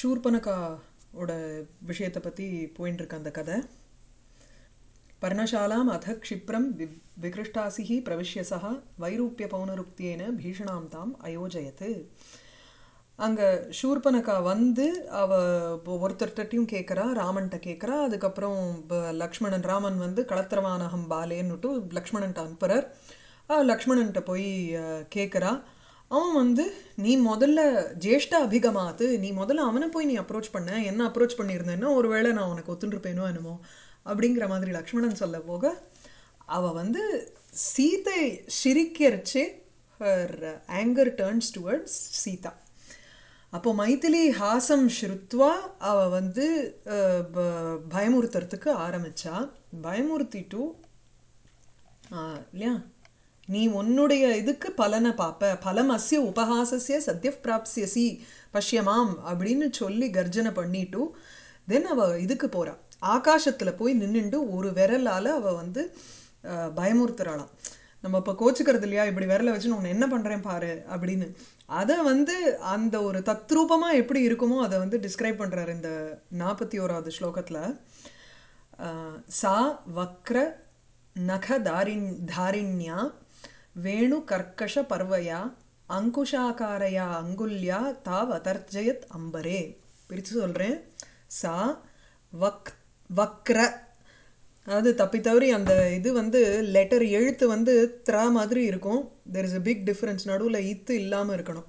ஷூர்பனகாவோட விஷயத்தை பற்றி போயின்னு இருக்கு அந்த கதை पर्णशालाम् अथ क्षिप्रं वि विकृष्टासिः प्रविश्य सः வைரூப்பியபௌனருக்தியேன பீஷணாம் தாம் அயோஜயத்து அங்கே ஷூர்பனக்கா வந்து அவ இப்போ ஒருத்தர்கிட்டையும் கேட்குறா ராமன்கிட்ட கேட்குறா அதுக்கப்புறம் ப- லக்ஷ்மணன் ராமன் வந்து களத்திரவானகம் பாலேன்னுட்டு லக்ஷ்மணன்ட்ட அனுப்புகிறார் லக்ஷ்மணன்கிட்ட போய் கேட்குறா அவன் வந்து நீ முதல்ல ஜேஷ்ட அபிகமாத்து நீ முதல்ல அவனை போய் நீ அப்ரோச் பண்ண என்ன அப்ரோச் பண்ணியிருந்தேன்னா ஒருவேளை நான் உனக்கு ஒத்துருப்பேனோ என்னமோ அப்படிங்கிற மாதிரி லக்ஷ்மணன் சொல்ல போக அவ வந்து சீதை சிரிக்கிறச்சு her anger turns towards Sita அப்போ மைதிலி ஹாசம் ஸ்ருத்வா அவ வந்து அஹ், ப- பயமுறுத்துறதுக்கு ஆரம்பிச்சா பயமுறுத்திட்டு ஆஹ், இல்லையா நீ உன்னுடைய இதுக்கு பலனை பார்ப்ப பலம் அஸ்ய உபஹாசஸ்ய சத்ய பிராப்சியசி பஷ்யமாம் அப்படின்னு சொல்லி கர்ஜனை பண்ணிட்டு தென் அவ இதுக்கு போறா ஆகாசத்துல போய் நின்னுண்டு ஒரு விரலால அவ வந்து ஆஹ், பயமுறுத்துறாளாம் நம்ம இப்போ கோச்சுக்கிறது இல்லையா இப்படி விரலை வச்சு நான் உன்னை என்ன பண்றேன் பாரு அப்படின்னு அதை வந்து அந்த ஒரு தத்ரூபமா எப்படி இருக்குமோ அதை வந்து டிஸ்கிரைப் பண்றாரு இந்த நாற்பத்தி ஓராவது ஸ்லோகத்துல ஆஹ், சா வக்ர நகதாரிண் தாரிண்யா வேணு கர்க்கஷ பர்வயா அங்குஷாகாரயா அங்குல்யா தாவ் அதர்ஜயத் அம்பரே பிரித்து சொல்கிறேன் சா வக் வக்ர அதாவது தப்பி தவறி அந்த இது வந்து லெட்டர் எழுத்து வந்து த்ரா மாதிரி இருக்கும் there is a big difference நடுவில் இத்து இல்லாமல் இருக்கணும்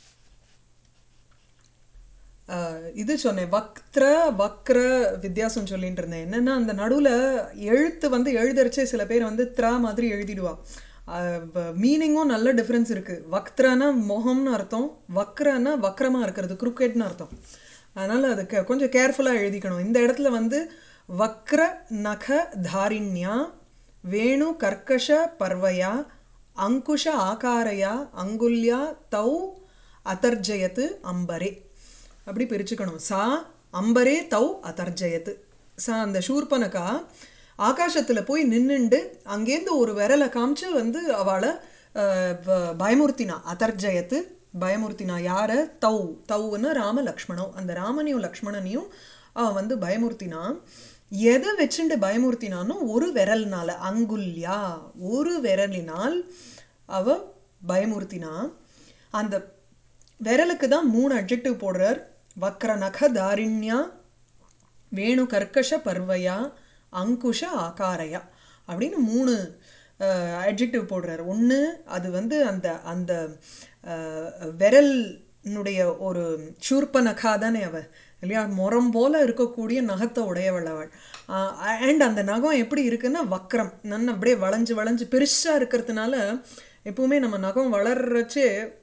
ஆஹ் இது சொன்னேன் வக்ர வக்ர வித்தியாசம் சொல்லிட்டு இருந்தேன் என்னன்னா அந்த நடுவில் எழுத்து வந்து எழுதரிச்சே சில பேர் வந்து த்ரா மாதிரி எழுதிடுவா மீனிங்கும் நல்ல டிஃப்ரென்ஸ் இருக்கு வக்த்ரானா மொஹம்னு அர்த்தம் வக்ரனா வக்ரமா இருக்கிறது குறுக்கெட்னு அர்த்தம் அதனால அது கே- கொஞ்சம் கேர்ஃபுல்லாக எழுதிக்கணும் இந்த இடத்துல வந்து வக்ர நக தாரிண்யா வேணு கர்க்கஷ பர்வயா அங்குஷ ஆகாரயா அங்குல்யா தௌ அதர்ஜயத்து அம்பரே அப்படி பிரிச்சுக்கணும் சா அம்பரே தௌ அதர்ஜயத்து சா அந்த ஷூர்பனக்கா ஆகாசத்தில் போய் நின்னுண்டு அங்கேருந்து ஒரு விரலை காமிச்சு வந்து அவளை அஹ், ப- பயமுறுத்தினா அதர்ஜயத்து பயமுறுத்தினா யார தௌ தௌன்னு ராம லக்ஷ்மணோ அந்த ராமனையும் லக்ஷ்மணனையும் அவன் வந்து பயமுறுத்தினா எதை வச்சுண்டு பயமுறுத்தினானோ ஒரு விரல்னால அங்குல்யா ஒரு விரலினால் அவ பயமுறுத்தினா அந்த விரலுக்கு தான் மூணு அட்ஜெக்டிவ் போடுறார் வக்ர நக தாரிண்யா வேணு கர்க்கஷ பர்வயா அங்குஷ ஆகாரயா அப்படின்னு மூணு அட்ஜெக்டிவ் போடுறாரு ஒன்று அது வந்து அந்த அந்த அஹ், விரல்னுடைய ஒரு சூர்ப்ப நகா தானே அவ இல்லையா முறம் போல இருக்கக்கூடிய நகத்தை உடையவள் அவள் அண்ட் அந்த நகம் எப்படி இருக்குன்னா வக்ரம் நன்னு அப்படியே வளைஞ்சு வளைஞ்சு பெருசா இருக்கிறதுனால எப்பவுமே நம்ம நகம் வளர்றச்சே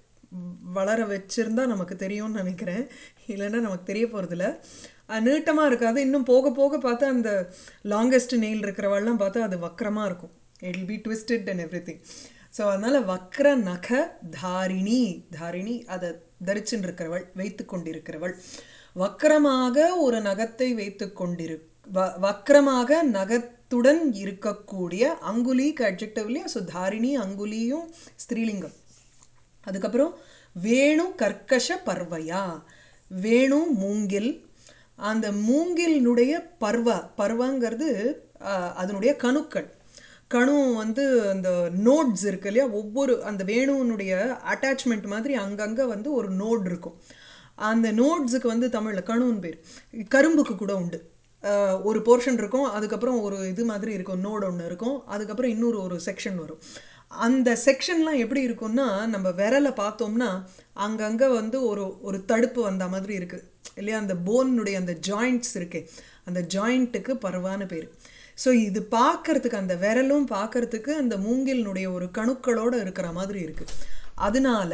வளர வச்சிருந்தா நமக்கு தெரியும்னு நினைக்கிறேன் இல்லைன்னா நமக்கு தெரிய போகிறதில்ல நீட்டமாக இருக்காது இன்னும் போக போக பார்த்தா அந்த லாங்கஸ்ட் நெயில் இருக்கிறவள்லாம் பார்த்தா அது வக்கரமாக இருக்கும் it will be twisted and everything so அதனால் வக்ர நக தாரிணி தாரிணி அதை தரிச்சுன்னு இருக்கிறவள் வைத்து கொண்டிருக்கிறவள் வக்கரமாக ஒரு நகத்தை வைத்து கொண்டிரு வ- வக்ரமாக நகத்துடன் இருக்கக்கூடிய அங்குலிக்கு அட்ஜெக்டிவ் இல்லையா ஸோ தாரிணி அங்குலியும் ஸ்திரீலிங்கம் அதுக்கப்புறம் வேணு கர்க்கஷ பர்வயா வேணு மூங்கில் அந்த மூங்கிலினுடைய பர்வ பர்வங்கிறது ஆஹ், அதனுடைய கணுக்கள் கணு வந்து அந்த நோட்ஸ் இருக்கு இல்லையா ஒவ்வொரு அந்த வேணுனுடைய அட்டாச்மெண்ட் மாதிரி அங்கங்கே வந்து ஒரு நோட் இருக்கும் அந்த நோட்ஸுக்கு வந்து தமிழில் கணுன்னு பேர் கரும்புக்கு கூட உண்டு ஆஹ் ஒரு போர்ஷன் இருக்கும் அதுக்கப்புறம் ஒரு இது மாதிரி இருக்கும் நோடு ஒன்று இருக்கும் அதுக்கப்புறம் இன்னொரு ஒரு செக்ஷன் வரும் அந்த செக்ஷன்லாம் எப்படி இருக்கும்னா நம்ம விரலை பார்த்தோம்னா அங்கங்கே வந்து ஒரு ஒரு தடுப்பு வந்த மாதிரி இருக்கு இல்லையா அந்த போனுடைய அந்த ஜாயிண்ட்ஸ் இருக்கே அந்த ஜாயிண்ட்டுக்கு பரவான பேர் ஸோ இது பார்க்கறதுக்கு அந்த விரலும் பார்க்கறதுக்கு அந்த மூங்கிலினுடைய ஒரு கணுக்களோட இருக்கிற மாதிரி இருக்கு அதனால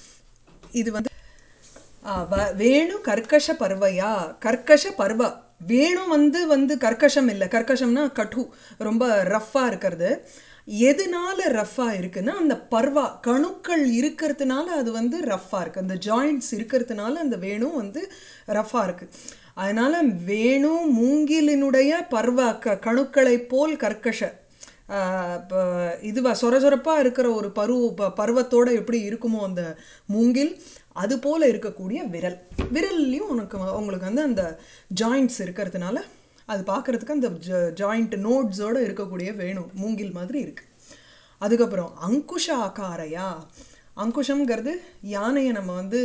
இது வந்து ஆ, வ- வேணு கர்க்கஷ பர்வையா கர்க்கஷ பர்வ வேணு வந்து வந்து கர்க்கஷம் இல்லை கர்க்கஷம்னா கட்டு ரொம்ப ரஃப்பா இருக்கிறது எதனால ரஃப்பா இருக்குன்னா அந்த பர்வா கணுக்கள் இருக்கிறதுனால அது வந்து ரஃப்பா இருக்கு அந்த ஜாயிண்ட்ஸ் இருக்கிறதுனால அந்த வேணு வந்து ரஃப்பா இருக்கு அதனால வேணு மூங்கிலினுடைய பர்வ க கணுக்களைப் போல் கர்க்கஷ ஆஹ் ப- இதுவா சொர சொரப்பா இருக்கிற ஒரு பரு ப- பருவத்தோட எப்படி இருக்குமோ அந்த மூங்கில் அது போல இருக்கக்கூடிய விரல் விரல்லையும் உனக்கு உங்களுக்கு வந்து அந்த ஜாயிண்ட்ஸ் இருக்கிறதுனால அது பார்க்கறதுக்கு அந்த ஜாயிண்ட் நோட்ஸோட இருக்கக்கூடிய வேணும் மூங்கில் மாதிரி இருக்கு அதுக்கப்புறம் அங்குஷ ஆகாரையா அங்குஷம்ங்கிறது யானையை நம்ம வந்து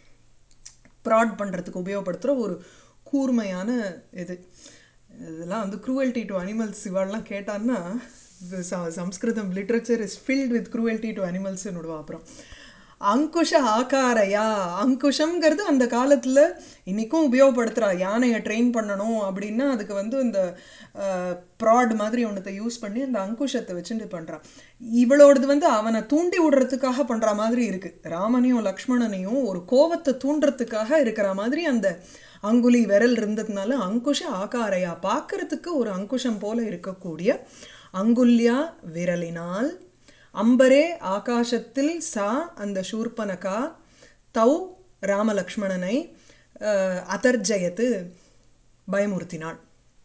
ப்ராட் பண்ணுறதுக்கு உபயோகப்படுத்துகிற ஒரு கூர்மையான இது இதெல்லாம் வந்து க்ரூவல்டி டு அனிமல்ஸ் இவாள்லாம் கேட்டான்னா ச- Samskritam literature is filled with cruelty to அனிமல்ஸ்னு விடுவா அப்புறம் அங்குஷ ஆகாரையா அங்குஷம்ங்கிறது அந்த காலத்தில் இன்றைக்கும் உபயோகப்படுத்துகிறா யானையை ட்ரெயின் பண்ணணும் அப்படின்னா அதுக்கு வந்து இந்த ப்ராட் மாதிரி ஒன்றத்தை யூஸ் பண்ணி அந்த அங்குஷத்தை வச்சுட்டு பண்ணுறான் இவளோடது வந்து அவனை தூண்டி விடுறதுக்காக பண்ணுற மாதிரி இருக்குது ராமனையும் லக்ஷ்மணனையும் ஒரு கோவத்தை தூண்டுறதுக்காக இருக்கிற மாதிரி அந்த அங்குலி விரல் இருந்ததுனால அங்குஷ ஆகாரையா பார்க்கறதுக்கு ஒரு அங்குஷம் போல இருக்கக்கூடிய அங்குல்யா விரலினால் அம்பரே ஆகாசத்தில் சா அந்த சூர்பனகா தௌ ராமலக்ஷ்மணனை அஹ், அதர்ஜயத்து பயமுறுத்தினாள்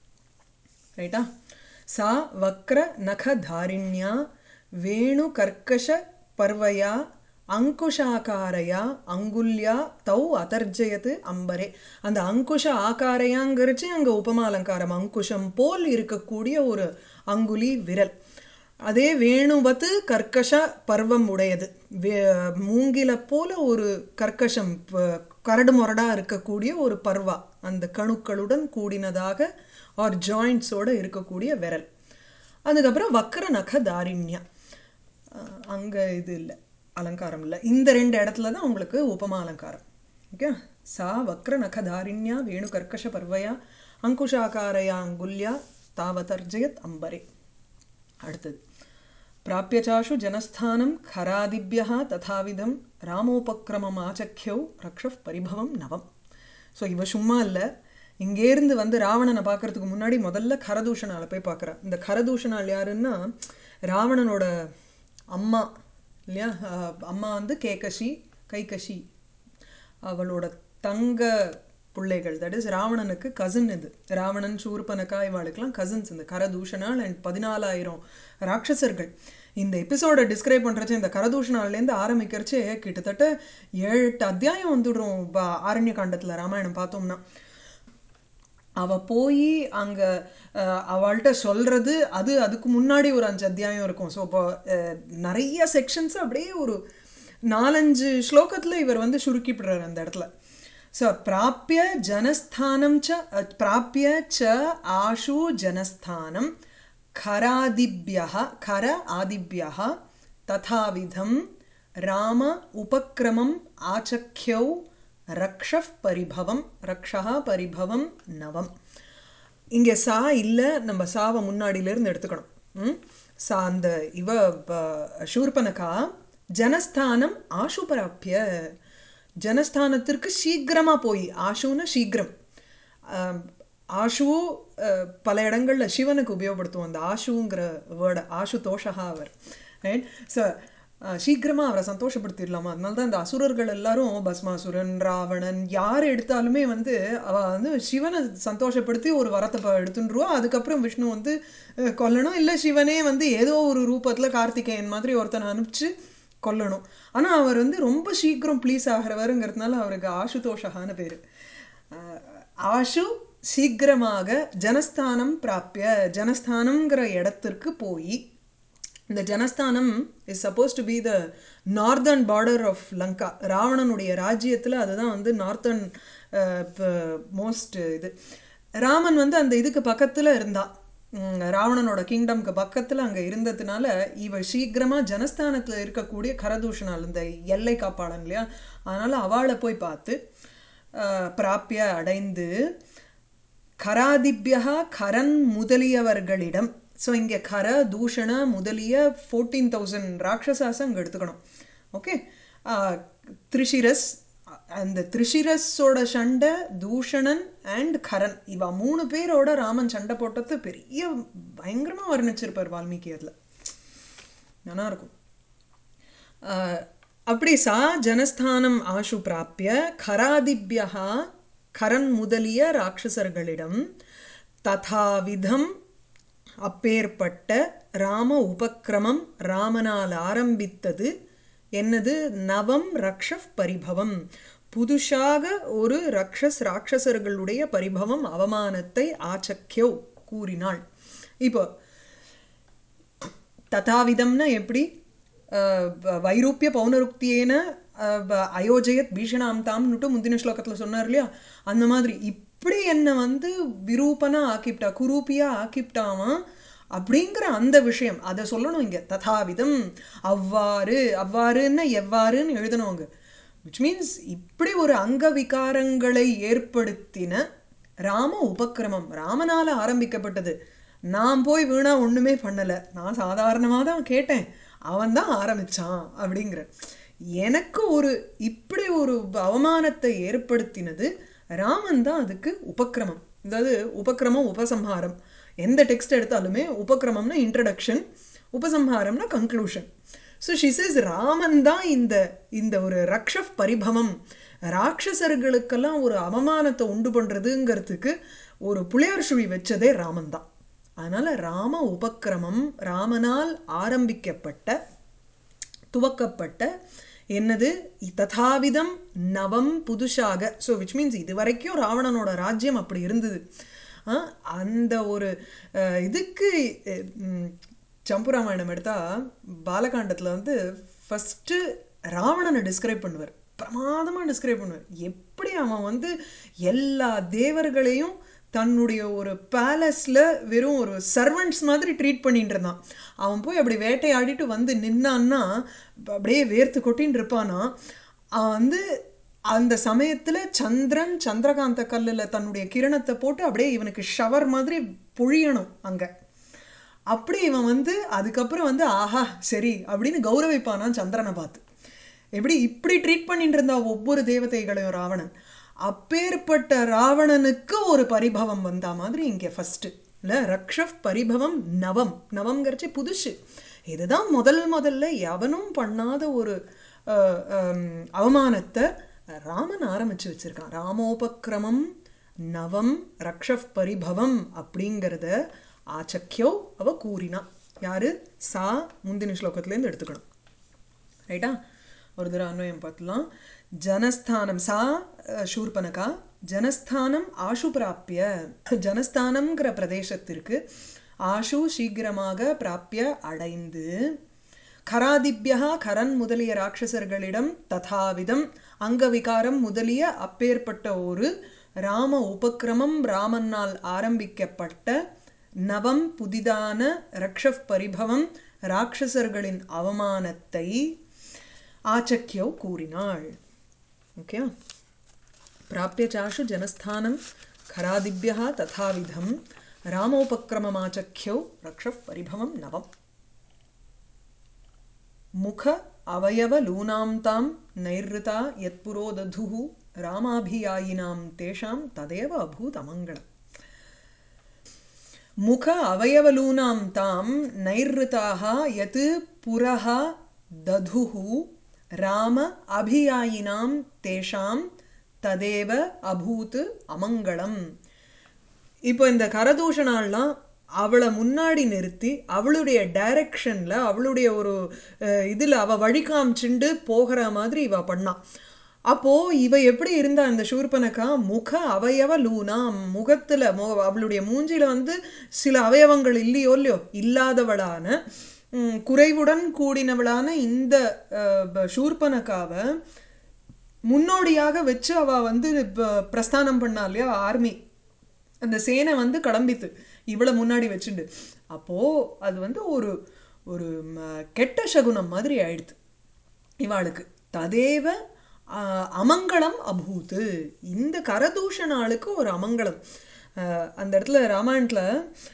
ரைட்டா சா வக்ர நகதாரிண்யா வேணு கர்க்கஷ பர்வயா அங்குஷாக்காரையா அங்குல்யா தௌ அதர்ஜயத்து அம்பரே அந்த அங்குஷ ஆக்காரையாங்கிறச்சு அங்கே உபமா அலங்காரம் அங்குஷம் போல் இருக்கக்கூடிய ஒரு அங்குலி விரல் அதே வேணுவத்து கர்க்கஷ பர்வம் உடையது வே மூங்கில போல ஒரு கர்க்கஷம் ப- கரடு முரடா இருக்கக்கூடிய ஒரு பர்வா அந்த கணுக்களுடன் கூடினதாக ஆர் ஜாயிண்ட்ஸோட இருக்கக்கூடிய விரல் அதுக்கப்புறம் வக்ர நக தாரிண்யா அஹ் அங்க இது இல்லை அலங்காரம் இல்லை இந்த ரெண்டு இடத்துல தான் உங்களுக்கு உபமா அலங்காரம் ஓகே சா வக்ர நக தாரிண்யா வேணு கர்க்கஷ பர்வயா அங்குஷாக்காரையா அங்குல்யா தாவதர்ஜயத் அம்பரே அடுத்தது பிராப்பியச்சாஷு ஜனஸ்தானம் खरादिभ्यः ததாவிதம் ராமோபக்கிரமம் ஆச்சக்கியௌ ரக்ஷப் பரிபவம் நவம் ஸோ இவ சும்மா இல்லை இங்கேருந்து வந்து ராவணனை பார்க்கறதுக்கு முன்னாடி முதல்ல கரதூஷணால போய் பார்க்குறா இந்த கரதூஷணால் யாருன்னா ராவணனோட அம்மா இல்லையா அஹ் அம்மா வந்து கேகஷி கைகஷி அவளோட தங்க பிள்ளைகள் தட் இஸ் ராவணனுக்கு கசின் இது ராவணன் சூர்பனக்கா இவாளுக்கெல்லாம் கசின்ஸ் இந்த கரதூஷணால் அண்ட் பதினாலாயிரம் ராட்சசர்கள் இந்த எபிசோடை டிஸ்கிரைப் பண்ணுறச்சு இந்த கரதூஷணாலேருந்து ஆரம்பிக்கிறச்சே கிட்டத்தட்ட ஏழு எட்டு அத்தியாயம் வந்துடுறோம் ப- ஆரண்ய காண்டத்தில் ராமாயணம் பார்த்தோம்னா அவ போய் அங்க அஹ், அவள்கிட்ட சொல்றது அது அதுக்கு முன்னாடி ஒரு அஞ்சு அத்தியாயம் இருக்கும் ஸோ இப்போ அஹ், நிறைய செக்ஷன்ஸ் அப்படியே ஒரு நாலஞ்சு ஸ்லோகத்துல இவர் வந்து சுருக்கிப்படுறாரு அந்த இடத்துல ஸோ பிராப்பிய ஜனஸ்தானம் ச அஹ், பிராப்பிய ச ஆஷு ஜனஸ்தானம் खरादिभ्यः खर आदिभ्यः तथाविधं राम उपक्रमम् आचख्यौ रक्षः परिभवம் ரக்ஷः பரிபவம் நவம் இங்கே சா இல்லை நம்ம சாவை முன்னாடியிலேருந்து எடுத்துக்கணும் ம்? சா அந்த இவ ப- சூர்பனகா ஜனஸ்தானம் ஆஷு பிராப்பிய ஜனஸ்தானத்திற்கு சீக்கிரமா போய் ஆஷுன்னு சீக்கிரம் ஆம், ஆஷு அஹ், பல இடங்கள்ல சிவனுக்கு உபயோகப்படுத்துவோம் அந்த ஆஷுங்கிற வேர்டை ஆஷு தோஷகா அவர் ரைட் ஸோ சீக்கிரமா அவரை சந்தோஷப்படுத்திடலாமா அதனால தான் இந்த அசுரர்கள் எல்லாரும் பஸ்மாசுரன் ராவணன் யார் எடுத்தாலுமே வந்து அவ வந்து சிவனை சந்தோஷப்படுத்தி ஒரு வரத்தை ப- எடுத்துட்டுருவா அதுக்கப்புறம் விஷ்ணு வந்து அஹ், கொல்லணும் இல்லை சிவனே வந்து ஏதோ ஒரு ரூபத்தில் கார்த்திகேயன் மாதிரி ஒருத்தனை அனுப்பிச்சு கொல்லணும் ஆனால் அவர் வந்து ரொம்ப சீக்கிரம் ப்ளீஸ் ஆகிறவருங்கிறதுனால அவருக்கு ஆசுதோஷகான்னு பேர் ஆஷு சீக்கிரமாக ஜனஸ்தானம் பிராப்பிய ஜனஸ்தானம்ங்கிற இடத்திற்கு போய் இந்த Janasthanam is supposed to be the northern border of Lanka ராவணனுடைய ராஜ்யத்தில் அதுதான் வந்து நார்த்தன் மோஸ்ட் இது ராமன் வந்து அந்த இதுக்கு பக்கத்தில் இருந்தான் உம், ராவணனோட கிங்டம்க்கு பக்கத்தில் அங்கே இருந்ததுனால இவ சீக்கிரமாக ஜனஸ்தானத்தில் இருக்கக்கூடிய கரதூஷணால் இந்த எல்லை காப்பாளன் இல்லையா அதனால் அவளை போய் பார்த்து அஹ், பிராப்பிய அடைந்து கராதிபியா கரன் முதலியவர்களிடம் ஸோ இங்கே கர தூஷண முதலிய ஃபோர்டீன் தௌசண்ட் ராட்சசாஸ் அங்கே எடுத்துக்கணும் ஓகே த்ரிஷிரஸ் அந்த த்ரிஷிரஸோட சண்டை தூஷணன் அண்ட் கரன் இவ மூணு பேரோட ராமன் சண்டை போட்டது பெரிய பயங்கரமாக வர்ணிச்சிருப்பார் வால்மீகி அதில் நல்லா இருக்கும் ஆஹ், அப்படி சா ஜனஸ்தானம் ஆஷு பிராப்பிய கராதிபியா கரன் முதலிய ராட்சசர்களிடம் ததாவிதம் அப்பேற்பட்ட ராம உபக்கிரமம் ராமனால் ஆரம்பித்தது என்னது நவம் ரக்ஷப் பரிபவம் புதுசாக ஒரு ரக்ஷஸ் ராட்சசர்களுடைய பரிபவம் அவமானத்தை ஆச்சக்கியோ கூறினாள் இப்போ ததாவிதம்னா எப்படி அஹ், வ- வைரூப்பிய பௌனருக்தியேன அஹ், வ- அயோஜயத் பீஷணாம் தாம்னுட்டு முந்தின ஸ்லோகத்தில் சொன்னார் இல்லையா அந்த மாதிரி இப்படி என்னை வந்து விரூபனா ஆக்கிப்டா குரூப்பியா ஆக்கிப்டாமா அப்படிங்கிற அந்த விஷயம் அதை சொல்லணும் இங்க ததாவிதம் அவ்வாறு அவ்வாறுன்னா எவ்வாறுன்னு எழுதணும் அங்க விச் மீன்ஸ் இப்படி ஒரு அங்க விகாரங்களை ஏற்படுத்தின ராம உபக்கிரமம் ராமனால ஆரம்பிக்கப்பட்டது நான் போய் வீணா ஒண்ணுமே பண்ணல நான் சாதாரணமாக தான் கேட்டேன் அவன் தான் ஆரம்பிச்சான் அப்படிங்கிற எனக்கு ஒரு இப்படி ஒரு அவமானத்தை ஏற்படுத்தினது ராமன் தான் அதுக்கு உபக்கிரமம் அதாவது உபக்கிரமம் உபசம்ஹாரம் எந்த டெக்ஸ்ட் எடுத்தாலுமே உபக்கிரமம்னா இன்ட்ரடக்ஷன் உபசம்ஹாரம்னா கன்க்ளூஷன் ஸோ ஷிசஸ் ராமன் தான் இந்த இந்த ஒரு ரக்ஷப் பரிபவம் ராட்சசர்களுக்கெல்லாம் ஒரு அவமானத்தை உண்டு பண்ணுறதுங்கிறதுக்கு ஒரு புளியார் சுழி வச்சதே ராமன் தான் அதனால ராம உபக்கிரமம் ராமனால் ஆரம்பிக்கப்பட்ட துவக்கப்பட்ட என்னது ததாவிதம் நவம் புதுசாக ஸோ விச் மீன்ஸ் இது வரைக்கும் ராவணனோட ராஜ்யம் அப்படி இருந்தது ஆ, அந்த ஒரு அஹ், இதுக்கு அஹ், ம், சம்புராமாயணம் எடுத்தா பாலகாண்டத்தில் வந்து ஃபஸ்ட்டு ராவணனை டிஸ்கிரைப் பண்ணுவார் பிரமாதமாக டிஸ்கிரைப் பண்ணுவார் எப்படி அவன் வந்து எல்லா தேவர்களையும் தன்னுடைய ஒரு பேலஸில் வெறும் ஒரு சர்வன்ட்ஸ் மாதிரி ட்ரீட் பண்ணிட்டு இருந்தான் அவன் போய் அப்படி வேட்டையாடிட்டு வந்து நின்னான்னா அப்படியே வேர்த்து கொட்டின்னு இருப்பானா அவன் வந்து அந்த சமயத்தில் சந்திரன் சந்திரகாந்த கல்லில் தன்னுடைய கிரணத்தை போட்டு அப்படியே இவனுக்கு ஷவர் மாதிரி பொழியணும் அங்கே அப்படி இவன் வந்து அதுக்கப்புறம் வந்து ஆஹா சரி அப்படின்னு கௌரவிப்பானான் சந்திரனை பார்த்து எப்படி இப்படி ட்ரீட் பண்ணிட்டு இருந்தா ஒவ்வொரு தேவதைகளையும் ராவணன் அப்பேற்பட்ட ராவணனுக்கு ஒரு பரிபவம் வந்தா மாதிரி இங்கே ஃபர்ஸ்ட் இல்லை ரக்ஷப் பரிபவம் நவம் நவம்ங்கிறச்சு புதுசு இதுதான் முதல் முதல்ல எவனும் பண்ணாத ஒரு அஹ், ஹம், அவமானத்தை ராமன் ஆரம்பிச்சு வச்சிருக்கான் ராமோபக்கிரமம் நவம் ரக்ஷப் பரிபவம் அப்படிங்கிறத ஆச்சக்கியோ அவ கூறினா யாரு சா முந்தின ஸ்லோகத்துலேருந்து எடுத்துக்கணும் ரைட்டா ஒரு தடவை அன்வயம் பார்த்துலாம் ஜனஸ்தானம் சா அஹ், சூர்பனகா ஜனஸ்தானம் ஆஷு பிராப்பிய ஜனஸ்தானம்ங்கிற பிரதேசத்திற்கு ஆஷு சீக்கிரமாக பிராப்பிய அடைந்து கராதிபியா கரன் முதலிய ராட்சசர்களிடம் ததாவிதம் அங்கவிகாரம் முதலிய அப்பேற்பட்ட ஒரு ராம உபக்கிரமம் ராமனால் ஆரம்பிக்கப்பட்ட நவம் புதிதான ரக்ஷப் பரிபவம் ராட்சசர்களின் அவமானத்தை ஆச்சக்கியோ கூறினாள் ஓகே प्राप्य चाशु जनस्थानं खरादिभ्यः तथाविधं रामोपक्रममाचख्यौ रक्षः परिभवं नवम् मुख अवयवलूनां तां नैरृता यत्पुरो दधुः रामाभियायिनां तेषां तदेव अभूतमङ्गलम् मुख अवयवलूनां तां नैरृताः यत् पुरः दधुः राम अभियायिनां तेषां ததேவ அபூத் அமங்கலம் இப்போ இந்த கரதூஷணாலாம் அவளை முன்னாடி நிறுத்தி அவளுடைய டைரக்ஷனில் அவளுடைய ஒரு அஹ், இதுல அவ வழி காமிச்சுண்டு போகிற மாதிரி இவ பண்ணான் அப்போ இவ எப்படி இருந்தா இந்த சூர்பனக்கா முக அவயவ லூனா முகத்துல மு அவளுடைய மூஞ்சில வந்து சில அவயவங்கள் இல்லையோ இல்லையோ இல்லாதவளான ம், குறைவுடன் கூடினவளான இந்த அஹ், ப- சூர்பனக்காவை முன்னோடியாக வச்சு அவ வந்து இப்ப பிரஸ்தானம் பண்ணா இல்லையா ஆர்மி அந்த சேனை வந்து கிளம்பித்து இவளை முன்னாடி வச்சுண்டு அப்போ அது வந்து ஒரு ஒரு ம- கெட்ட சகுனம் மாதிரி ஆயிடுது இவாளுக்கு ததேவ ஆ, அமங்கலம் அபூத்து இந்த கரதூஷணாளுக்கு ஒரு அமங்கலம் ஆ, அந்த இடத்துல ராமாயணத்தில்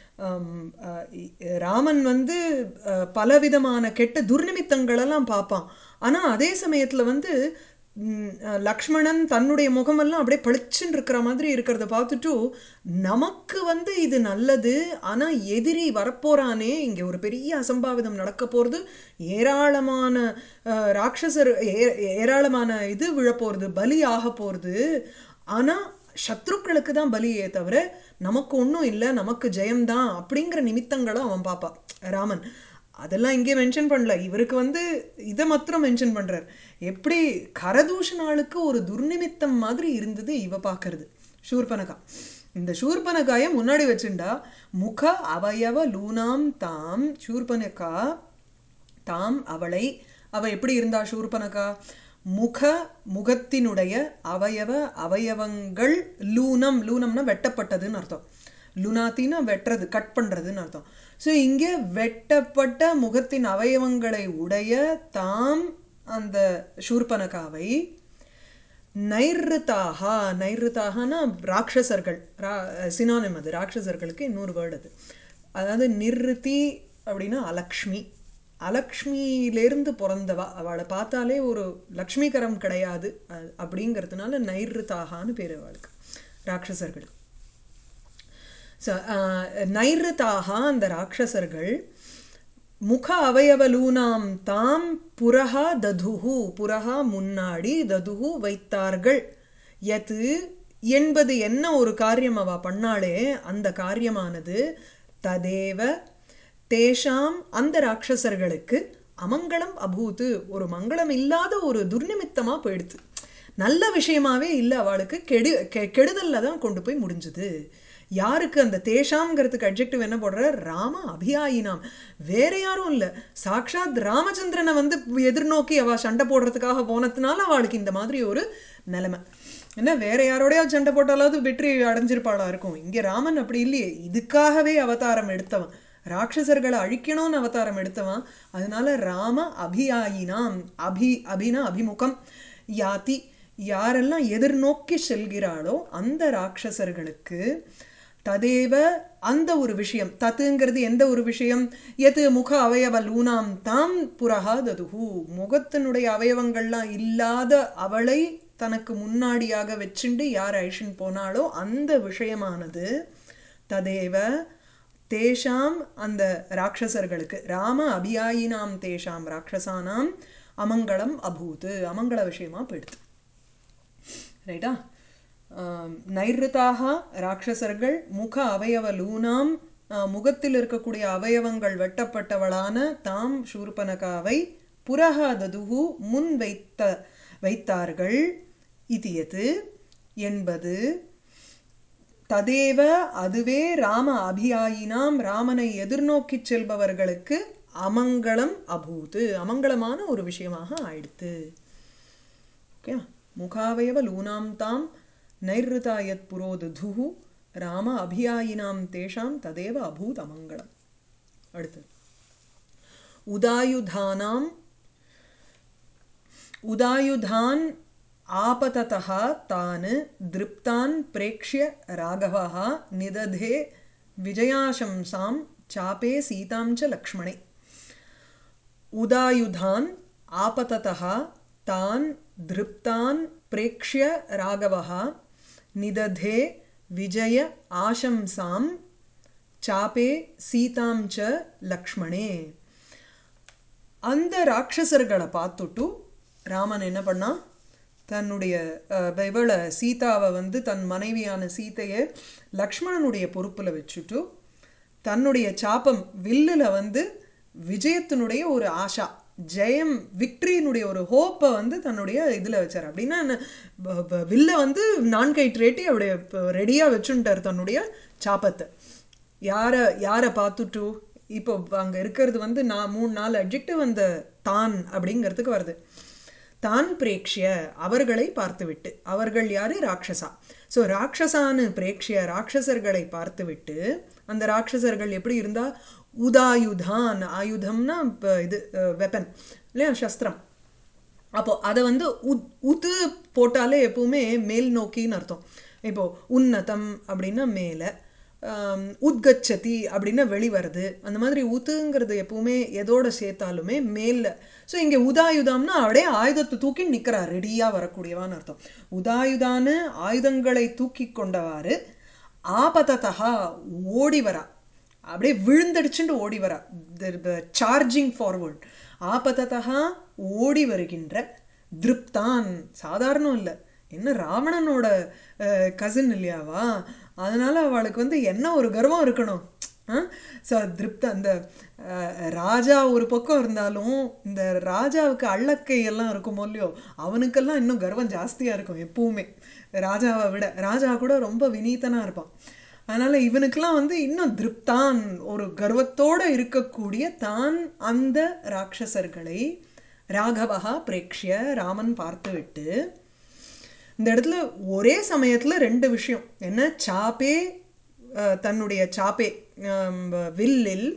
ராமன் வந்து ஆ, பலவிதமான கெட்ட துர்நிமித்தங்களெல்லாம் பார்ப்பான் ஆனால் அதே சமயத்தில் வந்து ம், அஹ், லக்ஷ்மணன் தன்னுடைய முகமெல்லாம் அப்படியே பளிச்சுன்னு இருக்கிற மாதிரி இருக்கிறத பார்த்துட்டு நமக்கு வந்து இது நல்லது ஆனால் எதிரி வரப்போறானே இங்கே ஒரு பெரிய அசம்பாவிதம் நடக்க போகிறது ஏராளமான அஹ், ராட்சசர் ஏ- ஏராளமான இது விழப்போகிறது பலி ஆக போகிறது ஆனால் சத்ருக்களுக்கு தான் பலியே தவிர நமக்கு ஒன்றும் இல்லை நமக்கு ஜெயம்தான் அப்படிங்கிற நிமித்தங்களை அவன் பார்ப்பான் ராமன் அதெல்லாம் இங்கே மென்ஷன் பண்ணல இவருக்கு வந்து இதை மாத்திரம் மென்ஷன் பண்றார் எப்படி கரதூஷணாளுக்கு ஒரு துர்நிமித்தம் மாதிரி இருந்தது இவ பார்க்கறது சூர்பனகா இந்த சூர்பனகாயை முன்னாடி வச்சுண்டா முக அவயவ லூனாம் தாம் சூர்பனகா தாம் அவளை அவ எப்படி இருந்தா சூர்பனகா முக முகத்தினுடைய அவயவ அவயவங்கள் லூனம் லூனம்னா வெட்டப்பட்டதுன்னு அர்த்தம் லுனாத்தின்னா வெட்டுறது கட் பண்றதுன்னு அர்த்தம் ஸோ இங்கே வெட்டப்பட்ட முகத்தின் அவயவங்களை உடைய தாம் அந்த சூர்பனகாவை நைருத்தாகா நைருத்தாகனா ராட்சசர்கள் ரா சினானிம் அது ராட்சசர்களுக்கு இன்னொரு வேர்டு அது அதாவது நிர்ருதி அப்படின்னா அலக்ஷ்மி அலக்ஷ்மியிலேருந்து பிறந்தவா அவளை பார்த்தாலே ஒரு லக்ஷ்மிகரம் கிடையாது அ- அப்படிங்கிறதுனால நைருத்தாகான்னு பேர் அவளுக்கு ராட்சசர்கள் ஸோ நைருத்தாக அந்த ராட்சசர்கள் முக அவயவலூனாம் தாம் புரஹா ததுஹு புரஹா முன்னாடி ததுஹு வைத்தார்கள் எது என்பது என்ன ஒரு காரியம் அவ பண்ணாளே அந்த காரியமானது ததேவ தேஷாம் அந்த ராட்சசர்களுக்கு அமங்கலம் அபூத்து ஒரு மங்களம் இல்லாத ஒரு துர்நிமித்தமா போயிடுது நல்ல விஷயமாவே இல்லை அவளுக்கு கெடு கெ- கெடுதல்ல தான் கொண்டு போய் முடிஞ்சுது யாருக்கு அந்த தேஷாம்ங்கிறதுக்கு அட்ஜெக்டிவ் என்ன போடுற ராம அபியாயினாம் வேற யாரும் இல்லை சாக்ஷாத் ராமச்சந்திரனை வந்து எதிர்நோக்கி அவ சண்டை போடுறதுக்காக போனதுனால அவளுக்கு இந்த மாதிரி ஒரு நிலைமை என்ன வேற யாரோடயாவது சண்டை போட்டாலாவது வெற்றி அடைஞ்சிருப்பாளா இருக்கும் இங்கே ராமன் அப்படி இல்லையே இதுக்காகவே அவதாரம் எடுத்தவன் ராட்சசர்களை அழிக்கணும்னு அவதாரம் எடுத்தவன் அதனால ராம அபியாயினாம் அபி அபினா அபிமுகம் யாதி யாரெல்லாம் எதிர்நோக்கி செல்கிறாளோ அந்த ராட்சசர்களுக்கு ததேவ அந்த ஒரு விஷயம் தத்துங்கிறது எந்த ஒரு விஷயம் எது முக அவயவ லூனாம் தாம் புரஹா ததுஹு முகத்தினுடைய அவயவங்கள்லாம் இல்லாத அவளை தனக்கு முன்னாடியாக வச்சுண்டு யார் ஐஷன் போனாலோ அந்த விஷயமானது ததேவ தேஷாம் அந்த ராட்சசர்களுக்கு ராம அபியாயினாம் தேஷாம் ராட்சசானாம் அமங்கலம் அபூத்து அமங்கள விஷயமா போயிடுது ரைட்டா நைருத்தாக ராட்சசர்கள் முக அவயவ லூனாம் ஆஹ், முகத்தில் இருக்கக்கூடிய அவயவங்கள் வெட்டப்பட்டவளான தாம் சூர்பனகாவை புரஹா ததுகு முன் வைத்த வைத்தார்கள் இதியது என்பது ததேவ அதுவே ராம அபியாயினாம் ராமனை எதிர்நோக்கிச் செல்பவர்களுக்கு அமங்கலம் அபூத்து அமங்கலமான ஒரு விஷயமாக ஆயிடுத்து ஓகே முகாவயவ லூனாம் தாம் நைருதாயத் புரோதுது ராம அபியாயினாம் தேஷாம் ததேவ அபூத் அமங்கலம் அடுத்தது உதாயுதானாம் उदायुधान् आपततः तान् दृप्तान् प्रेक्ष्य राघवः निदधे विजयाशंसां चापे सीतां च लक्ष्मणे उदायुधान् आपततः तान् दृप्तान् प्रेक्ष्य राघवः निदधे विजय आशंसां चापे सीतां च लक्ष्मणे அந்த ராட்சசர்களை பார்த்துட்டு ராமன் என்ன பண்ணா தன்னுடைய அஹ், இவளை சீதாவை வந்து தன் மனைவியான சீதையை லக்ஷ்மணனுடைய பொறுப்புல வச்சுட்டு தன்னுடைய சாப்பம் வில்லுல வந்து விஜயத்தினுடைய ஒரு ஆஷா ஜெயம் விக்டரியினுடைய ஒரு ஹோப்பை வந்து தன்னுடைய இதில் வச்சார் அப்படின்னா என்ன, வ- வ- வில்ல வந்து நான்கைட்ரேட்டி அப்படியே ரெடியாக வச்சுட்டார் தன்னுடைய சாப்பத்தை யாரை யாரை பார்த்துட்டு இப்போ அங்கே இருக்கிறது வந்து நான் மூணு நாலு அட்ஜெக்டிவ் அந்த தான் அப்படிங்கிறதுக்கு வருது தான் பிரேக்ஷிய அவர்களை பார்த்துவிட்டு அவர்கள் யாரு ராட்சசா ஸோ ராட்சசானு பிரேக்ஷிய ராட்சசர்களை பார்த்துவிட்டு அந்த ராட்சசர்கள் எப்படி இருந்தா உதாயுதான் ஆயுதம்னா இப்போ இது வெப்பன் இல்லையா சஸ்திரம் அப்போ அதை வந்து உத் உத்து போட்டாலே எப்பவுமே மேல் நோக்கின்னு அர்த்தம் இப்போ உன்னதம் அப்படின்னா மேலே உத்கச்சதி அப்படின்னா வெளிவருது அந்த மாதிரி உத்துங்கிறது எப்பவுமே எதோட சேர்த்தாலுமே மேல்ல ஸோ இங்கே உதாயுதம்னா அப்படியே ஆயுதத்தை தூக்கி நிற்கிறா ரெடியாக வரக்கூடியவான்னு அர்த்தம் உதாயுதான்னு ஆயுதங்களை தூக்கி கொண்டவாறு ஆபதத்தகா ஓடி வரா அப்படியே விழுந்தடிச்சுட்டு ஓடி வரா சார்ஜிங் ஃபார்வர்ட் ஆபதத்தகா ஓடி வருகின்ற திருப்தான் சாதாரணம் இல்லை என்ன ராவணனோட கசின் இல்லையாவா அதனால அவளுக்கு வந்து என்ன ஒரு கர்வம் இருக்கணும் ஸோ திருப்த அந்த அஹ், ராஜா ஒரு பக்கம் இருந்தாலும் இந்த ராஜாவுக்கு அள்ளக்கை எல்லாம் இருக்குமோ இல்லையோ அவனுக்கெல்லாம் இன்னும் கர்வம் ஜாஸ்தியாக இருக்கும் எப்பவுமே ராஜாவை விட ராஜா கூட ரொம்ப வினீதனாக இருப்பான் அதனால் இவனுக்கெல்லாம் வந்து இன்னும் திருப்தான் ஒரு கர்வத்தோடு இருக்கக்கூடிய தான் அந்த ராட்சசர்களை ராகவஹா பிரேக்ஷிய ராமன் பார்த்துவிட்டு இந்த இடத்துல ஒரே சமயத்தில் ரெண்டு விஷயம் என்ன சாப்பே அஹ், தன்னுடைய சாப்பே அம், வில்லில்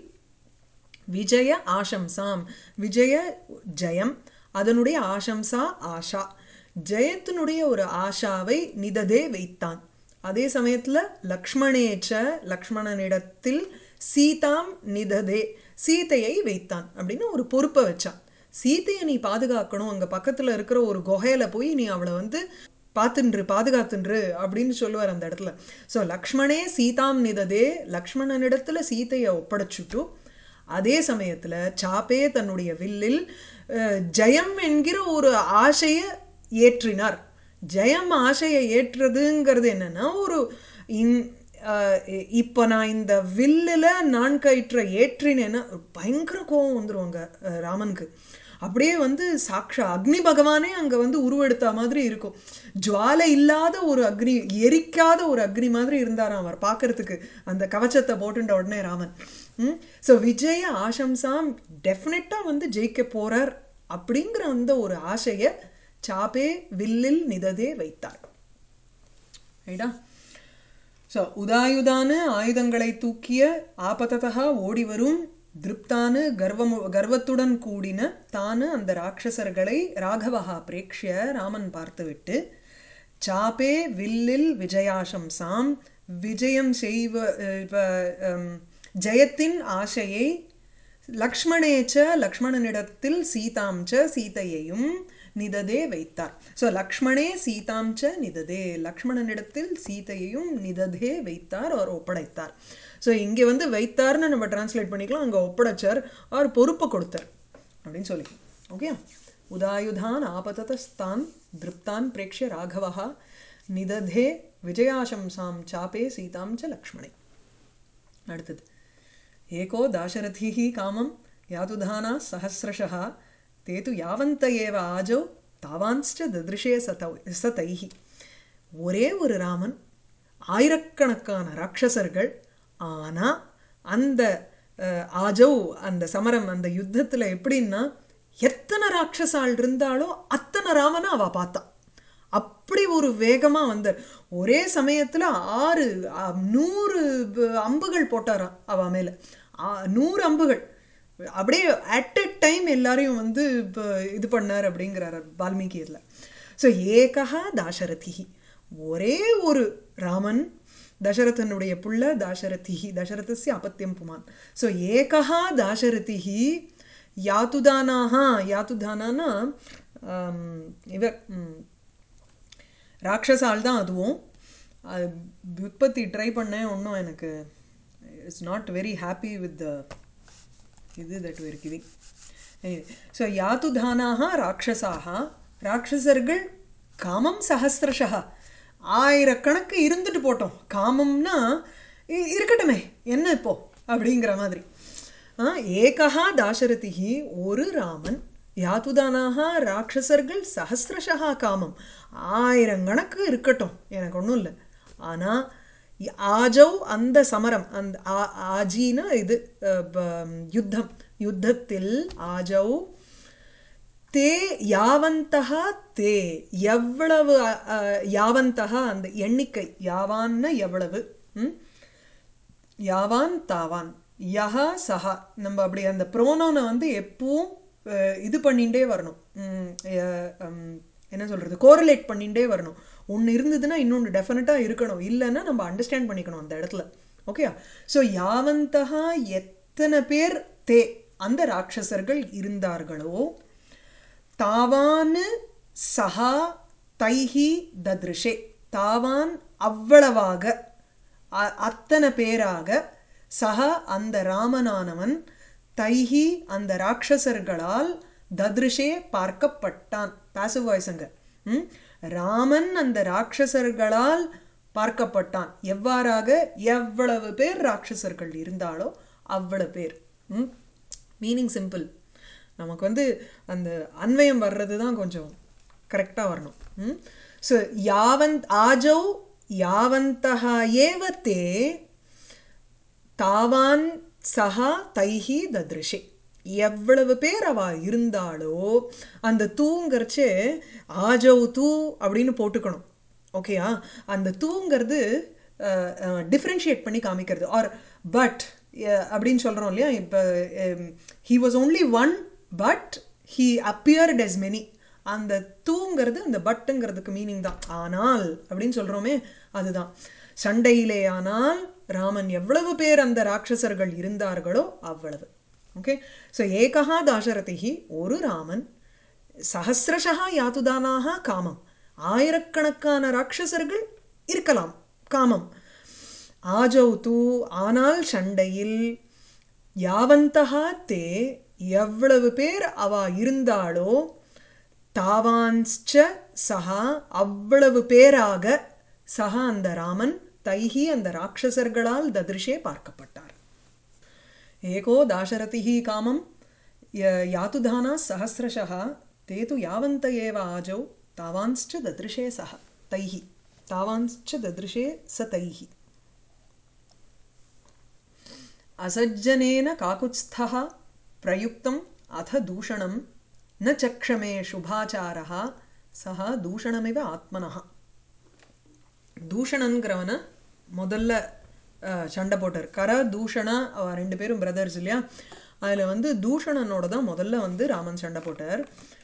விஜய ஆசம்சாம் விஜய ஜெயம் அதனுடைய ஆசம்சா ஆஷா ஜெயத்தினுடைய ஒரு ஆஷாவை நிததே வைத்தான் அதே சமயத்தில் லக்ஷ்மணேச்ச லக்ஷ்மணனிடத்தில் சீதாம் நிததே சீதையை வைத்தான் அப்படின்னு ஒரு பொறுப்பை வச்சான் சீதையை நீ பாதுகாக்கணும் அங்கே பக்கத்தில் இருக்கிற ஒரு குகையில போய் நீ அவளை வந்து பார்த்துன்று பாதுகாத்துன்று அப்படின்னு சொல்லுவார் அந்த இடத்துல ஸோ லக்ஷ்மணே சீதாம் நிததே லக்ஷ்மணனிடத்தில் சீதையை ஒப்படைச்சுட்டு அதே சமயத்தில் சாப்பே தன்னுடைய வில்லில் அஹ், ஜெயம் என்கிற ஒரு ஆசையை ஏற்றினார் ஜெயம் ஆசையை ஏற்றுறதுங்கிறது என்னன்னா ஒரு இன் இப்போ நான் இந்த வில்லில் நான் கயிற்ற ஏற்றினேன்னா பயங்கர கோவம் வந்துருவாங்க ராமனுக்கு அப்படியே வந்து சாக்ஷா அக்னி பகவானே அங்கே வந்து உருவெடுத்த மாதிரி இருக்கும் ஜுவாலை இல்லாத ஒரு அக்னி எரிக்காத ஒரு அக்னி மாதிரி இருந்தாராம் அவர் பார்க்கறதுக்கு அந்த கவச்சத்தை போட்டுட்ட உடனே ராமன் ஸோ விஜய ஆசம்சாம் டெஃபினட்டாக வந்து ஜெயிக்க போறார் அப்படிங்கிற அந்த ஒரு ஆசையை சாப்பே வில்லில் நிததே வைத்தார் ரைட்டா ஸோ உதாயுதான ஆயுதங்களை தூக்கிய ஆபத்ததா ஓடி வரும் திருப்தானு கர்வமு கர்வத்துடன் கூடின தானு அந்த ராட்சசர்களை ராகவஹா பிரேக்ஷிய ராமன் பார்த்துவிட்டு சாப்பே வில்லில் விஜயாசம்சாம் விஜயம் செய்வ இப்ப, ஹம், ஜெயத்தின் ஆசையை லக்ஷ்மணேச்ச லக்ஷ்மணனிடத்தில் சீதாம் ச சீதையையும் நிததே வைத்தார் ஸோ லக்ஷ்மணே சீதாம் ச நிததே லக்ஷ்மணனிடத்தில் சீதையையும் நிததே வைத்தார் அவர் ஒப்படைத்தார் ஸோ இங்கே வந்து வைத்தார்னு நம்ம டிரான்ஸ்லேட் பண்ணிக்கலாம் அங்கே ஒப்படைச்சார் அவர் பொறுப்பை கொடுத்தார் அப்படின்னு சொல்லி ஓகே உதாயுதான் ஆபததஸ்தான் திருப்தான் பிரேக்ஷ ராகவா நிததே விஜயாசம்சாம் சாப்பே சீதாம் ச லக்ஷ்மணே அடுத்தது ஏகோ தாசரதிः காமம் யாதுதானா சஹசிரஷः தே து யாவந்த ஏவ ஆஜோ தாவான்ஸ்ட ததிருஷே சதௌ சதைஹி ஒரே ஒரு ராமன் ஆயிரக்கணக்கான ராட்சசர்கள் ஆனால் அந்த அஹ், ஆஜௌ அந்த சமரம் அந்த யுத்தத்தில் எப்படின்னா எத்தனை ராட்சசாள் இருந்தாலோ அத்தனை ராமனை அவ பார்த்தா அப்படி ஒரு வேகமாக வந்தார் ஒரே சமயத்தில் ஆறு அ, நூறு ப- அம்புகள் போட்டாராம் அவ மேலே நூறு அம்புகள் அப்படியே அட் எ டைம் எல்லாரையும் வந்து இப்போ இது பண்ணார் அப்படிங்கிறார் வால்மீகி இதில் ஸோ ஏகா தாசரதிஹி ஒரே ஒரு ராமன் தசரதனுடைய புள்ள தாசரதிஹி தசரதஸ்ய அப்பத்தியம் புமான் ஸோ ஏகா தாசரதிஹி யாத்துதானாக யாத்துதானானா ஆம், இவர் ம், ராட்சசால் தான் அதுவும் அது உற்பத்தி ட்ரை பண்ணேன் ஒன்றும் எனக்கு it's not very happy with the இது தட் வேர் கிவிங் ஸோ யாத்துதானாக ராட்சசாக ராட்சசர்கள் காமம் சஹசிரஷா ஆயிரக்கணக்கு இருந்துட்டு போட்டோம் காமம்னா இ- இருக்கட்டுமே என்ன இப்போ அப்படிங்கிற மாதிரி ஆ, ஏகா தாசரதிஹி ஒரு ராமன் யாத்துதானாக ராட்சசர்கள் சஹசிரஷா காமம் ஆயிரங்கணக்கு இருக்கட்டும் எனக்கு ஒன்றும் இல்லை ஆனால் ஆஜவ் அந்த சமரம் அந்த ஆ- ஆஜினா இது அஹ், ப- யுத்தம் யுத்தத்தில் ஆஜவ் தே யாவந்தகா தே எவ்வளவு அ- அ, யாவந்தகா அந்த எண்ணிக்கை யாவான்னா எவ்வளவு ம்? யாவான் தாவான் யஹா சஹா நம்ம அப்படி அந்த ப்ரோனோனை வந்து எப்பவும் அஹ், இது பண்ணிகிட்டே வரணும் ம், அஹ், ஹம், என்ன சொல்கிறது கோரிலேட் பண்ணிகிட்டே வரணும் ஒன்று இருந்ததுன்னா இன்னொன்று டெஃபினட்டாக இருக்கணும் இல்லைன்னா நம்ம அண்டர்ஸ்டாண்ட் பண்ணிக்கணும் அந்த இடத்துல ஓகே ஸோ யாவந்தகா எத்தனை பேர் தே அந்த ராட்சசர்கள் இருந்தார்களோ தாவான் சஹா தைஹி தத்ருஷே தாவான் அவ்வளவாக அ- அத்தனை பேராக சஹா அந்த ராமனானவன் தைஹி அந்த ராட்சசர்களால் தத்ருஷே பார்க்கப்பட்டான் பாசிவ் வாய்ஸுங்க ம்? ராமன் அந்த ராட்சசர்களால் பார்க்கப்பட்டான் எவ்வாறாக எவ்வளவு பேர் ராட்சசர்கள் இருந்தாலோ அவ்வளவு பேர் மீனிங் சிம்பிள் நமக்கு வந்து அந்த அன்வயம் வர்றது தான் கொஞ்சம் கரெக்டாக வரணும் ஸோ யாவந்த் ஆஜௌ யாவந்தः ஏவ தே தாவான் சஹா தைஹி தத்ருஷே எவ்வளவு பேர் அவ இருந்தாலோ அந்த தூங்கிறச்சு ஆஜவ் தூ அப்படின்னு போட்டுக்கணும் ஓகேயா அந்த தூங்கிறது டிஃப்ரென்ஷியேட் பண்ணி காமிக்கிறது ஆர் பட் அப்படின்னு சொல்கிறோம் இல்லையா இப்போ he was only one but he appeared as many அந்த தூங்கிறது அந்த பட்டுங்கிறதுக்கு மீனிங் தான் ஆனால் அப்படின்னு சொல்கிறோமே அதுதான் சண்டையிலே ஆனால் ராமன் எவ்வளவு பேர் அந்த ராட்சசர்கள் இருந்தார்களோ அவ்வளவு ஓகே ஸோ ஏகா தாசரதிகி ஒரு ராமன் சஹசிரஷா யாத்துதானாக காமம் ஆயிரக்கணக்கான ராட்சசர்கள் இருக்கலாம் காமம் ஆஜௌ தூ ஆனால் சண்டையில் யாவந்தகா தே எவ்வளவு பேர் அவ இருந்தாலோ தாவான்ஸ்ச சஹா அவ்வளவு பேராக சஹா அந்த ராமன் தைஹி அந்த ராட்சசர்களால் ததிருஷே பார்க்கப்பட்டார் ஏகோ தாசரதிஹி காமம் யாத்துதானா சஹசிரஷः ते तु यावन्त एव आजौ तावांश्च ददृशे सः तैः तावांश्च ददृशे स तैः असज्जनेन काकुत्स्थः प्रयुक्तम् अथ दूषणं न चक्षमे शुभाचारः सः दूषणमिव आत्मनः தூஷணங்கிறவனை முதல்ல சண்டை போட்டார் கர தூஷணா அவ ரெண்டு பேரும் பிரதர்ஸ் இல்லையா அதில் வந்து தூஷணனோட தான் முதல்ல வந்து ராமன் சண்டை போட்டார்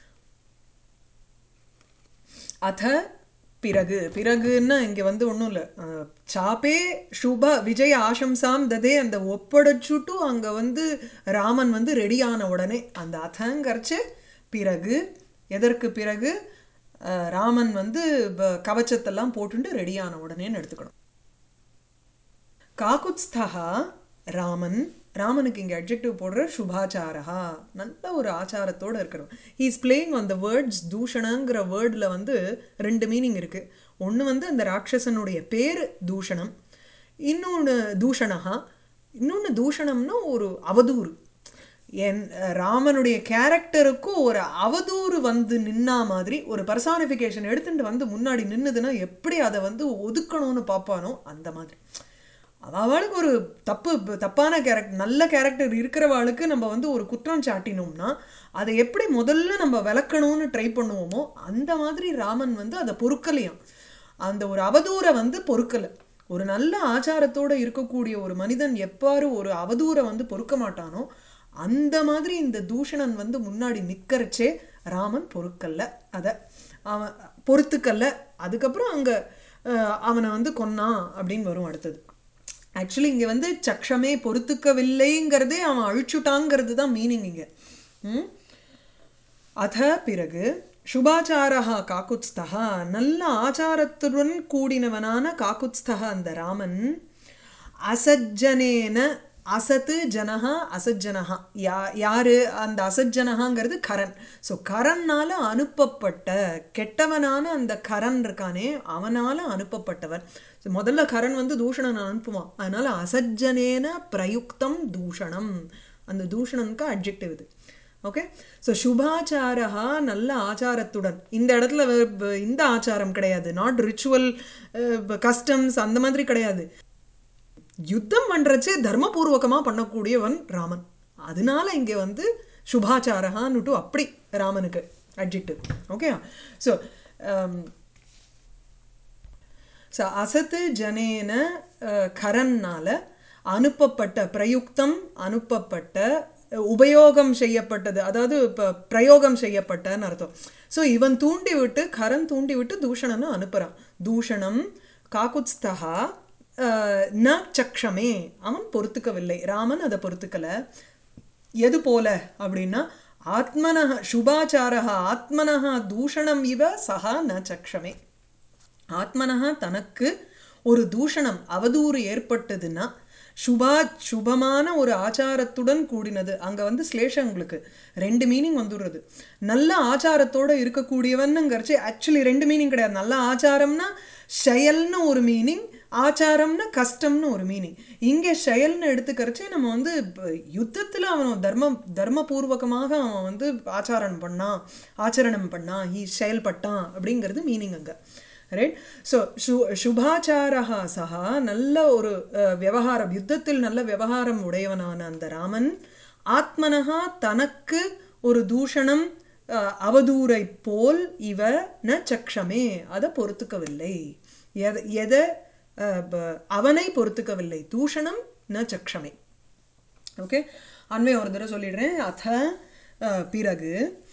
அத பிறகு பிறகுன்னா இங்கே வந்து ஒன்றும் இல்லை சாப்பே சுப விஜய ஆசம்சாம் ததே அந்த ஒப்படைச்சுட்டு அங்கே வந்து ராமன் வந்து ரெடி ஆன உடனே அந்த அதங்கரிச்சு பிறகு எதற்கு பிறகு ராமன் வந்து கவச்சத்தெல்லாம் போட்டுட்டு ரெடியான உடனேன்னு எடுத்துக்கணும் காக்குத்ஸ்தகா ராமன் ராமனுக்கு இங்கே அப்ஜெக்டிவ் போடுற சுபாச்சாரா நல்ல ஒரு ஆச்சாரத்தோடு இருக்கணும் ஹீஸ் பிளேயிங் அந்த வேர்ட்ஸ் தூஷணங்கிற வேர்டில் வந்து ரெண்டு மீனிங் இருக்குது ஒன்று வந்து அந்த ராட்சசனுடைய பேர் தூஷணம் இன்னொன்று தூஷணஹா இன்னொன்று தூஷணம்னா ஒரு அவதூறு என் ராமனுடைய கேரக்டருக்கும் ஒரு அவதூறு வந்து நின்னா மாதிரி ஒரு பர்சானிஃபிகேஷன் எடுத்துட்டு வந்து முன்னாடி நின்றுதுன்னா எப்படி அதை வந்து ஒதுக்கணும்னு பார்ப்பானோ அந்த மாதிரி அவளுக்கு ஒரு தப்பு தப்பான கேரக்டர் நல்ல கேரக்டர் இருக்கிறவாளுக்கு நம்ம வந்து ஒரு குற்றம் சாட்டினோம்னா அதை எப்படி முதல்ல நம்ம விளக்கணும்னு ட்ரை பண்ணுவோமோ அந்த மாதிரி ராமன் வந்து அதை பொறுக்கலையாம் அந்த ஒரு அவதூறை வந்து பொறுக்கலை ஒரு நல்ல ஆச்சாரத்தோடு இருக்கக்கூடிய ஒரு மனிதன் எப்பாரு ஒரு அவதூறை வந்து பொறுக்க மாட்டானோ அந்த மாதிரி இந்த தூஷணன் வந்து முன்னாடி நிற்கிறச்சே ராமன் பொறுக்கல்ல அதை அவன் பொறுத்துக்கல்ல அதுக்கப்புறம் அங்கே அவனை வந்து கொன்னான் அப்படின்னு வரும் அடுத்தது ஆக்சுவலி இங்கே வந்து சக்ஷமே பொறுத்துக்கவில்லைங்கிறதே அவன் அழிச்சுட்டாங்கிறது தான் மீனிங் இங்கே அத பிறகு சுபாச்சாரா காக்குத்ஸ்தகா நல்ல ஆச்சாரத்துடன் கூடினவனான காக்குத்ஸ்தகா அந்த ராமன் அசஜ்ஜனேன அசத்து ஜனஹா அசஜ்ஜனஹா யா யாரு அந்த அசஜ்ஜனஹாங்கிறது கரண் ஸோ கரன்னால் அனுப்பப்பட்ட கெட்டவனான அந்த கரண் இருக்கானே அவனால் அனுப்பப்பட்டவன் ஸோ முதல்ல கரண் வந்து தூஷணன் அனுப்புவான் அதனால் அசஜ்ஜனேன பிரயுக்தம் தூஷணம் அந்த தூஷணனுக்கு அப்ஜெக்டிவ் இது ஓகே ஸோ சுபாச்சாரா நல்ல ஆச்சாரத்துடன் இந்த இடத்துல இந்த ஆச்சாரம் கிடையாது நாட் ரிச்சுவல் கஸ்டம்ஸ் அந்த மாதிரி கிடையாது யுத்தம் பண்ணுறச்சே தர்மபூர்வகமாக பண்ணக்கூடியவன் ராமன் அதனால இங்கே வந்து சுபாச்சாரகான்னுட்டு அப்படி ராமனுக்கு அட்ஜெக்டிவ் ஓகே ஸோ ஸோ அசத்து ஜனேன கரன்னால் அனுப்பப்பட்ட பிரயுக்தம் அனுப்பப்பட்ட உபயோகம் செய்யப்பட்டது அதாவது இப்போ பிரயோகம் செய்யப்பட்டன்னு அர்த்தம் ஸோ இவன் தூண்டி விட்டு கரன் தூண்டி விட்டு தூஷணனை அனுப்புகிறான் தூஷணம் காக்குத்ஸ்தகா ந சக்ஷமே அவன் பொறுத்துக்கவில்லை ராமன் அதை பொறுத்துக்கலை எது போல அப்படின்னா ஆத்மனஹ சுபாச்சாரா ஆத்மனஹா தூஷணம் இவ சஹா ந சக்ஷமே ஆத்மனஹா தனக்கு ஒரு தூஷணம் அவதூறு ஏற்பட்டதுன்னா சுபா சுபமான ஒரு ஆச்சாரத்துடன் கூடினது அங்க வந்து ஸ்லேஷம் உங்களுக்கு ரெண்டு மீனிங் வந்துடுறது நல்ல ஆச்சாரத்தோட இருக்கக்கூடியவன்னுங்கிறச்சு ஆக்சுவலி ரெண்டு மீனிங் கிடையாது நல்ல ஆச்சாரம்னா செயல்னு ஒரு மீனிங் ஆச்சாரம்னா கஷ்டம்னு ஒரு மீனிங் இங்கே செயல்னு எடுத்துக்கிறச்சே நம்ம வந்து இப்ப யுத்தத்துல அவன் தர்ம தர்மபூர்வகமாக அவன் வந்து ஆச்சாரம் பண்ணான் ஆச்சரணம் பண்ணான் ஹீ செயல்பட்டான் அப்படிங்கிறது மீனிங் அங்க ரைட் ஸோ சு சுபாச்சாரா சஹா நல்ல ஒரு அஹ், விவகாரம் யுத்தத்தில் நல்ல விவகாரம் உடையவனான அந்த ராமன் ஆத்மனஹா தனக்கு ஒரு தூஷணம் அஹ், அவதூரை போல் இவ ந சக்ஷமே அதை பொறுத்துக்கவில்லை எத எதை அஹ், ப- அவனை பொறுத்துக்கவில்லை தூஷணம் ந சக்ஷமே ஓகே அண்மை ஒரு தடவை சொல்லிடுறேன் அத அஹ், பிறகு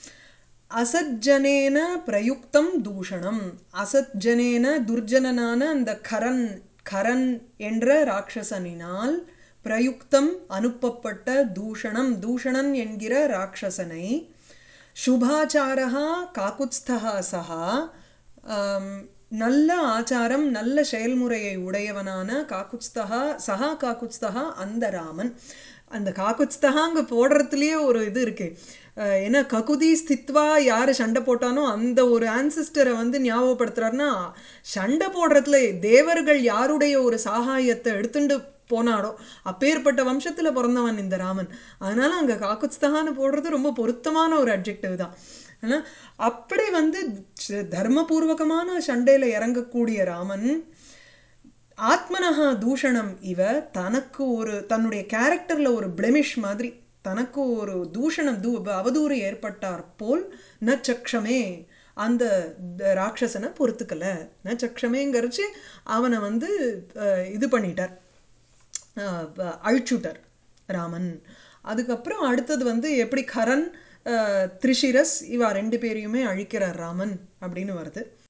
அசஜ்ஜனேன பிரயுக்தம் தூஷணம் அசஜ்ஜனேன துர்ஜனனான அந்த கரன் கரன் என்ற ராட்சசனினால் பிரயுக்தம் அனுப்பப்பட்ட தூஷணம் தூஷணன் என்கிற ராட்சசனை சுபாச்சாரா காக்குத்ஸ்தா சஹா ஆம், நல்ல ஆச்சாரம் நல்ல செயல்முறையை உடையவனான காக்குத்ஸ்தகா சஹா காக்குத்ஸ்தகா அந்த ராமன் அந்த காக்குத்ஸ்தகாங்க போடுறதுலயே ஒரு இது இருக்கு அஹ் ஏன்னா ககுதி ஸ்தித்வா யாரு சண்டை போட்டானோ அந்த ஒரு ஆன்சிஸ்டரை வந்து ஞாபகப்படுத்துறாருன்னா சண்டை போடுறதுல தேவர்கள் யாருடைய ஒரு சாகாயத்தை எடுத்துட்டு போனாடோ அப்பேற்பட்ட வம்சத்துல பிறந்தவன் இந்த ராமன் அதனால அங்க காக்குத்ஸ்தகான்னு போடுறது ரொம்ப பொருத்தமான ஒரு அப்ஜெக்டிவ் தான் ஆனா, அப்படி வந்து ச- தர்மபூர்வகமான சண்டையில இறங்கக்கூடிய ராமன் ஆத்மனஹா தூஷணம் இவ தனக்கு ஒரு தன்னுடைய கேரக்டர்ல ஒரு பிளெமிஷ் மாதிரி தனக்கு ஒரு தூஷணம் தூ அவதூறு ஏற்பட்டார் போல் ந சக்ஷமே அந்த த- ராட்சசனை பொறுத்துக்கல ந சக்ஷமேங்கிறச்சு அவனை வந்து அஹ், இது பண்ணிட்டார் அஹ், ப- அழிச்சுட்டார் ராமன் அதுக்கப்புறம் அடுத்தது வந்து எப்படி கரண் அஹ், திரிஷிரஸ் இவா ரெண்டு பேரையுமே அழிக்கிறார் ராமன் அப்படின்னு வருது